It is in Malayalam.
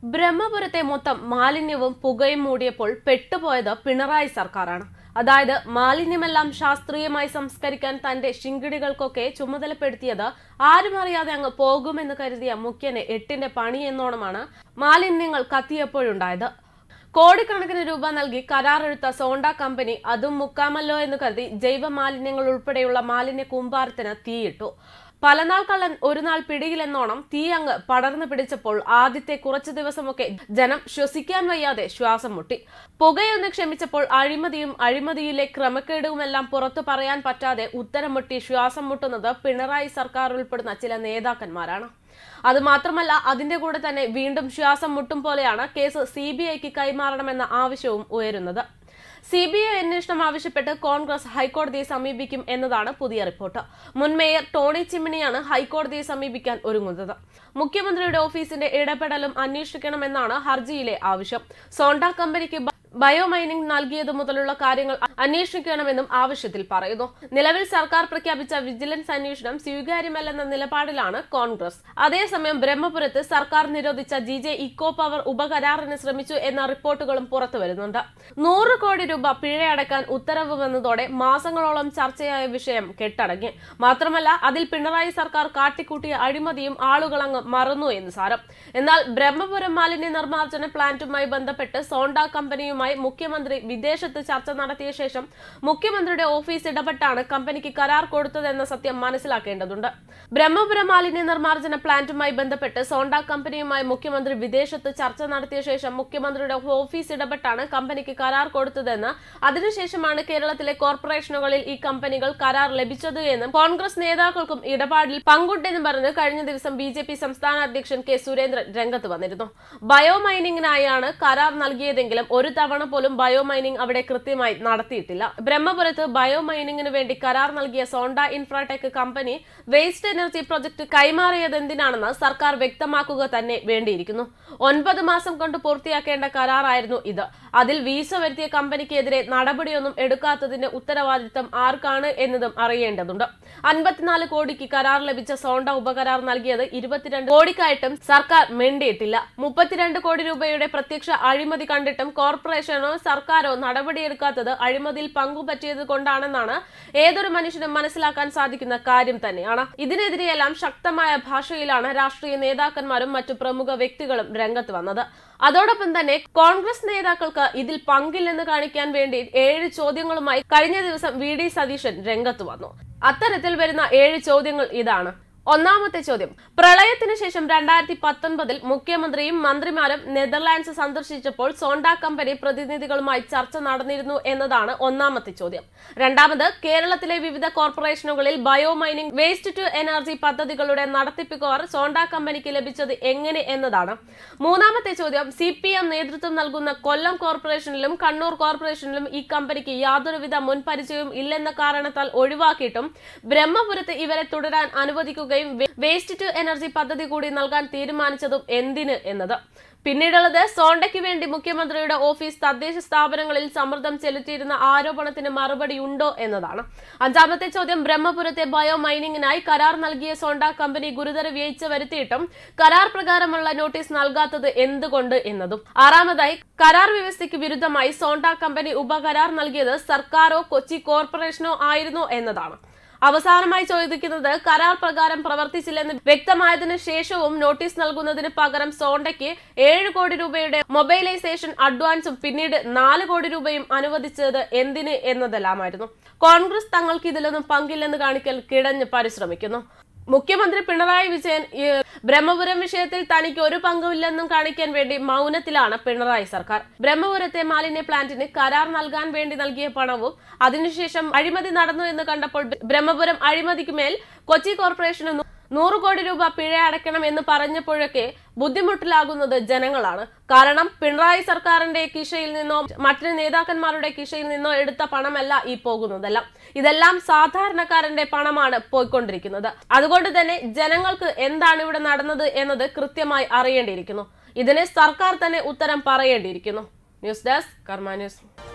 ബ്രഹ്മപുരത്തെ മൊത്തം മാലിന്യവും പുകയും മൂടിയപ്പോൾ പെട്ടുപോയത് പിണറായി സർക്കാരാണ് അതായത് മാലിന്യമെല്ലാം ശാസ്ത്രീയമായി സംസ്കരിക്കാൻ തന്റെ ശിങ്കിടികൾക്കൊക്കെ ചുമതലപ്പെടുത്തിയത് ആരും അറിയാതെ അങ്ങ് പോകുമെന്ന് കരുതിയ മുഖ്യന് എട്ടിന്റെ പണി എന്നോണമാണ് മാലിന്യങ്ങൾ കത്തിയപ്പോഴുണ്ടായത് കോടിക്കണക്കിന് രൂപ നൽകി കരാറെടുത്ത സോണ്ട കമ്പനി അതും മുക്കാമല്ലോ എന്ന് കരുതി ജൈവ മാലിന്യങ്ങൾ ഉൾപ്പെടെയുള്ള മാലിന്യ കൂമ്പാരത്തിന് തീയിട്ടു പലനാൾ കള്ളൻ ഒരു നാൾ പിടിയിലെന്നോണം തീ അങ്ങ് പടർന്നു പിടിച്ചപ്പോൾ ആദ്യത്തെ കുറച്ചു ദിവസമൊക്കെ ജനം ശ്വസിക്കാൻ വയ്യാതെ ശ്വാസം മുട്ടി പുകയൊന്ന് ക്ഷമിച്ചപ്പോൾ അഴിമതിയും അഴിമതിയിലെ ക്രമക്കേടുമെല്ലാം പുറത്തു പറയാൻ പറ്റാതെ ഉത്തരം മുട്ടി ശ്വാസം മുട്ടുന്നത് പിണറായി സർക്കാർ ഉൾപ്പെടുന്ന ചില നേതാക്കന്മാരാണ് അത് മാത്രമല്ല അതിന്റെ കൂടെ തന്നെ വീണ്ടും ശ്വാസം മുട്ടും പോലെയാണ് കേസ് സി ബി ഐക്ക് കൈമാറണമെന്ന ആവശ്യവും ഉയരുന്നത് സി ബി ഐ അന്വേഷണം ആവശ്യപ്പെട്ട് കോൺഗ്രസ് ഹൈക്കോടതിയെ സമീപിക്കും എന്നതാണ് പുതിയ റിപ്പോർട്ട് മുൻ മേയർ ടോണി ചിമ്മിണിയാണ് ഹൈക്കോടതിയെ സമീപിക്കാൻ ഒരുങ്ങുന്നത് മുഖ്യമന്ത്രിയുടെ ഓഫീസിന്റെ ഇടപെടലും അന്വേഷിക്കണമെന്നാണ് ഹർജിയിലെ ആവശ്യം സോണ്ട കമ്പനിക്ക് ബ- ബയോ മൈനിംഗ് നൽകിയത് മുതലുള്ള കാര്യങ്ങൾ അന്വേഷിക്കണമെന്നും ആവശ്യത്തിൽ പറയുന്നു നിലവിൽ സർക്കാർ പ്രഖ്യാപിച്ച വിജിലൻസ് അന്വേഷണം സ്വീകാര്യമല്ലെന്ന നിലപാടിലാണ് കോൺഗ്രസ് അതേസമയം ബ്രഹ്മപുരത്ത് സർക്കാർ നിരോധിച്ച ജി ജെ ഇക്കോ പവർ ഉപകരാറിന് ശ്രമിച്ചു എന്ന റിപ്പോർട്ടുകളും പുറത്തു വരുന്നുണ്ട് നൂറ് കോടി രൂപ പിഴയടക്കാൻ ഉത്തരവ് വന്നതോടെ മാസങ്ങളോളം ചർച്ചയായ വിഷയം കെട്ടടങ്ങി മാത്രമല്ല അതിൽ പിണറായി സർക്കാർ കാട്ടിക്കൂട്ടിയ അഴിമതിയും ആളുകളങ്ങ് മറന്നു എന്ന് സാരം എന്നാൽ ബ്രഹ്മപുരം മാലിന്യ നിർമ്മാർജ്ജന പ്ലാന്റുമായി ബന്ധപ്പെട്ട് സോണ്ട കമ്പനിയുമായി മുഖ്യമന്ത്രി വിദേശത്ത് ചർച്ച നടത്തിയ ശേഷം മുഖ്യമന്ത്രിയുടെ ഓഫീസ് ഇടപെട്ടാണ് കമ്പനിക്ക് കരാർ കൊടുത്തതെന്ന സത്യം മനസ്സിലാക്കേണ്ടതുണ്ട് ബ്രഹ്മപുരം മാലിന്യ നിർമ്മാർജ്ജന പ്ലാന്റുമായി ബന്ധപ്പെട്ട് സോണ്ട കമ്പനിയുമായി മുഖ്യമന്ത്രി വിദേശത്ത് ചർച്ച നടത്തിയ ശേഷം മുഖ്യമന്ത്രിയുടെ ഓഫീസ് ഇടപെട്ടാണ് കമ്പനിക്ക് കരാർ കൊടുത്തതെന്ന് അതിനുശേഷമാണ് കേരളത്തിലെ കോർപ്പറേഷനുകളിൽ ഈ കമ്പനികൾ കരാർ ലഭിച്ചത് എന്നും കോൺഗ്രസ് നേതാക്കൾക്കും ഇടപാടിൽ പങ്കുണ്ടെന്നും പറഞ്ഞ് കഴിഞ്ഞ ദിവസം ബി ജെ പി സംസ്ഥാന അധ്യക്ഷൻ കെ സുരേന്ദ്രൻ രംഗത്ത് വന്നിരുന്നു ബയോ മൈനിങ്ങിനായാണ് കരാർ നൽകിയതെങ്കിലും ഒരു തവണ പോലും ബയോ മൈനിങ് അവിടെ കൃത്യമായി നടത്തിയിട്ടില്ല ബ്രഹ്മപുരത്ത് ബയോ മൈനിങ്ങിന് വേണ്ടി കരാർ നൽകിയ Zonta Infratech company waste energy project കൈമാറിയത് എന്തിനാണെന്ന് സർക്കാർ വ്യക്തമാക്കുക തന്നെ വേണ്ടിയിരിക്കുന്നു ഒൻപത് മാസം കൊണ്ട് പൂർത്തിയാക്കേണ്ട കരാറായിരുന്നു ഇത് അതിൽ വീസ വരുത്തിയ കമ്പനിക്കെതിരെ നടപടിയൊന്നും എടുക്കാത്തതിന്റെ ഉത്തരവാദിത്തം ആർക്കാണ് എന്നതും അറിയേണ്ടതുണ്ട് അൻപത്തിനാല് കോടിക്ക് കരാർ ലഭിച്ച സോണ്ട ഉപകരാർ നൽകിയത് ഇരുപത്തിരണ്ട് കോടിക്കായിട്ടും സർക്കാർ മിണ്ടിയിട്ടില്ല മുപ്പത്തിരണ്ട് കോടി രൂപയുടെ പ്രത്യക്ഷ അഴിമതി കണ്ടിട്ടും കോർപ്പറേഷനോ സർക്കാരോ നടപടിയെടുക്കാത്തത് അഴിമതിയിൽ പങ്കുപറ്റിയത് കൊണ്ടാണെന്നാണ് ഏതൊരു മനുഷ്യനും മനസ്സിലാക്കാൻ സാധിക്കുന്ന കാര്യം തന്നെയാണ് ഇതിനെതിരെയെല്ലാം ശക്തമായ ഭാഷയിലാണ് രാഷ്ട്രീയ നേതാക്കന്മാരും മറ്റു പ്രമുഖ വ്യക്തികളും രംഗത്ത് വന്നത് അതോടൊപ്പം തന്നെ കോൺഗ്രസ് നേതാക്കൾക്ക് ഇതിൽ പങ്കില്ലെന്ന് കാണിക്കാൻ വേണ്ടി ഏഴ് ചോദ്യങ്ങളുമായി കഴിഞ്ഞ ദിവസം വി ഡി സതീശൻ രംഗത്ത് വന്നു അത്തരത്തിൽ വരുന്ന ഏഴ് ചോദ്യങ്ങൾ ഇതാണ് ഒന്നാമത്തെ ചോദ്യം പ്രളയത്തിന് ശേഷം രണ്ടായിരത്തി പത്തൊൻപതിൽ മുഖ്യമന്ത്രിയും മന്ത്രിമാരും നെതർലാൻഡ്സ് സന്ദർശിച്ചപ്പോൾ സോണ്ട കമ്പനി പ്രതിനിധികളുമായി ചർച്ച നടന്നിരുന്നു എന്നതാണ് ഒന്നാമത്തെ ചോദ്യം രണ്ടാമത് കേരളത്തിലെ വിവിധ കോർപ്പറേഷനുകളിൽ bio mining waste to energy പദ്ധതികളുടെ നടത്തിപ്പുകാർ സോണ്ട കമ്പനിക്ക് ലഭിച്ചത് എങ്ങനെ എന്നതാണ് മൂന്നാമത്തെ ചോദ്യം സി പി എം നേതൃത്വം നൽകുന്ന കൊല്ലം കോർപ്പറേഷനിലും കണ്ണൂർ കോർപ്പറേഷനിലും ഈ കമ്പനിക്ക് യാതൊരുവിധ മുൻപരിചയവും ഇല്ലെന്ന കാരണത്താൽ ഒഴിവാക്കിയിട്ടും ബ്രഹ്മപുരത്ത് ഇവരെ തുടരാൻ അനുവദിക്കുകയും വേ- വേസ്റ്റ് ടു എനർജി പദ്ധതി കൂടി നൽകാൻ തീരുമാനിച്ചതും എന്തിന് എന്നത് പിന്നീടുള്ളത് സോണ്ടയ്ക്ക് വേണ്ടി മുഖ്യമന്ത്രിയുടെ ഓഫീസ് തദ്ദേശ സ്ഥാപനങ്ങളിൽ സമ്മർദ്ദം ചെലുത്തിയിരുന്ന ആരോപണത്തിന് മറുപടി ഉണ്ടോ എന്നതാണ് അഞ്ചാമത്തെ ചോദ്യം ബ്രഹ്മപുരത്തെ ബയോ മൈനിങ്ങിനായി കരാർ നൽകിയ സോണ്ട കമ്പനി ഗുരുതര വീഴ്ച വരുത്തിയിട്ടും കരാർ പ്രകാരമുള്ള നോട്ടീസ് നൽകാത്തത് എന്തുകൊണ്ട് എന്നതും ആറാമതായി കരാർ വ്യവസ്ഥയ്ക്ക് വിരുദ്ധമായി സോണ്ട കമ്പനി ഉപകരാർ നൽകിയത് സർക്കാരോ കൊച്ചി കോർപ്പറേഷനോ ആയിരുന്നോ എന്നതാണ് അവസാനമായി ചോദിക്കുന്നത് കരാർ പ്രകാരം പ്രവർത്തിച്ചില്ലെന്ന് വ്യക്തമായതിനു ശേഷവും നോട്ടീസ് നൽകുന്നതിന് പകരം സോണ്ടയ്ക്ക് ഏഴ് കോടി രൂപയുടെ മൊബൈലൈസേഷൻ അഡ്വാൻസും പിന്നീട് നാല് കോടി രൂപയും അനുവദിച്ചത് എന്തിന് എന്നതെല്ലാമായിരുന്നു കോൺഗ്രസ് തങ്ങൾക്ക് ഇതിലൊന്നും പങ്കില്ലെന്ന് കാണിക്കൽ കിടഞ്ഞ് പരിശ്രമിക്കുന്നു മുഖ്യമന്ത്രി പിണറായി വിജയൻ ഈ ബ്രഹ്മപുരം വിഷയത്തിൽ തനിക്ക് ഒരു പങ്കുമില്ലെന്നും കാണിക്കാൻ വേണ്ടി മൗനത്തിലാണ് പിണറായി സർക്കാർ ബ്രഹ്മപുരത്തെ മാലിന്യ പ്ലാന്റിന് കരാർ നൽകാൻ വേണ്ടി നൽകിയ പണവും അതിനുശേഷം അഴിമതി നടന്നു എന്ന് കണ്ടപ്പോൾ ബ്രഹ്മപുരം അഴിമതിക്ക് മേൽ കൊച്ചി കോർപ്പറേഷന് നൂ- നൂറ് കോടി രൂപ പിഴ അടയ്ക്കണം എന്ന് പറഞ്ഞപ്പോഴൊക്കെ ബുദ്ധിമുട്ടിലാകുന്നത് ജനങ്ങളാണ് കാരണം പിണറായി സർക്കാരിന്റെ കിഷയിൽ നിന്നോ മറ്റു നേതാക്കന്മാരുടെ കിഷയിൽ നിന്നോ എടുത്ത പണമല്ല ഈ പോകുന്നതെല്ലാം ഇതെല്ലാം സാധാരണക്കാരന്റെ പണമാണ് പോയിക്കൊണ്ടിരിക്കുന്നത് അതുകൊണ്ട് തന്നെ ജനങ്ങൾക്ക് എന്താണ് ഇവിടെ നടന്നത് എന്നത് കൃത്യമായി അറിയേണ്ടിയിരിക്കുന്നു ഇതിന് സർക്കാർ തന്നെ ഉത്തരം പറയേണ്ടിയിരിക്കുന്നു ന്യൂസ് ഡെസ്ക് കർമ്മ ന്യൂസ്